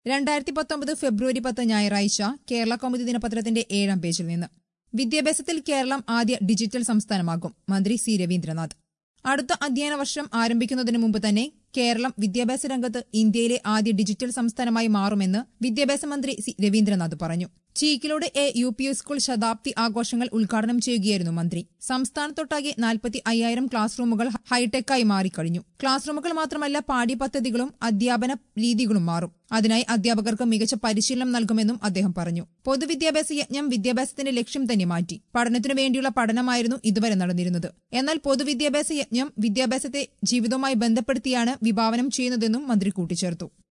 രണ്ടായിരത്തി പത്തൊമ്പത് ഫെബ്രുവരി പത്ത് ഞായറാഴ്ച കേരള കൗമുദി ദിനപത്രത്തിന്റെ ഏഴാം പേജിൽ നിന്ന് വിദ്യാഭ്യാസത്തിൽ കേരളം ആദ്യ ഡിജിറ്റൽ സംസ്ഥാനമാകും മന്ത്രി സി രവീന്ദ്രനാഥ് അടുത്ത അധ്യയന വർഷം ആരംഭിക്കുന്നതിന് മുമ്പ് തന്നെ കേരളം വിദ്യാഭ്യാസ രംഗത്ത് ഇന്ത്യയിലെ ആദ്യ ഡിജിറ്റൽ സംസ്ഥാനമായി മാറുമെന്ന് വിദ്യാഭ്യാസ മന്ത്രി സി രവീന്ദ്രനാഥ് പറഞ്ഞു Cheekkilode A U P school ശതാബ്ദി ആഘോഷങ്ങൾ ഉദ്ഘാടനം ചെയ്യുകയായിരുന്നു മന്ത്രി സംസ്ഥാനത്തൊട്ടാകെ നാൽപ്പത്തി അയ്യായിരം ക്ലാസ് റൂമുകൾ ഹൈടെക്കായി മാറിക്കഴിഞ്ഞു ക്ലാസ് റൂമുകൾ മാത്രമല്ല പാഠ്യപദ്ധതികളും അധ്യാപന രീതികളും മാറും അതിനായി അധ്യാപകർക്ക് മികച്ച പരിശീലനം നൽകുമെന്നും അദ്ദേഹം പറഞ്ഞു പൊതുവിദ്യാഭ്യാസ യജ്ഞം വിദ്യാഭ്യാസത്തിന്റെ ലക്ഷ്യം തന്നെ മാറ്റി പഠനത്തിനു വേണ്ടിയുള്ള പഠനമായിരുന്നു ഇതുവരെ നടന്നിരുന്നത് എന്നാൽ പൊതുവിദ്യാഭ്യാസ യജ്ഞം വിദ്യാഭ്യാസത്തെ ജീവിതവുമായി ബന്ധപ്പെടുത്തിയാണ് വിഭാവനം ചെയ്യുന്നതെന്നും മന്ത്രി കൂട്ടിച്ചേർത്തു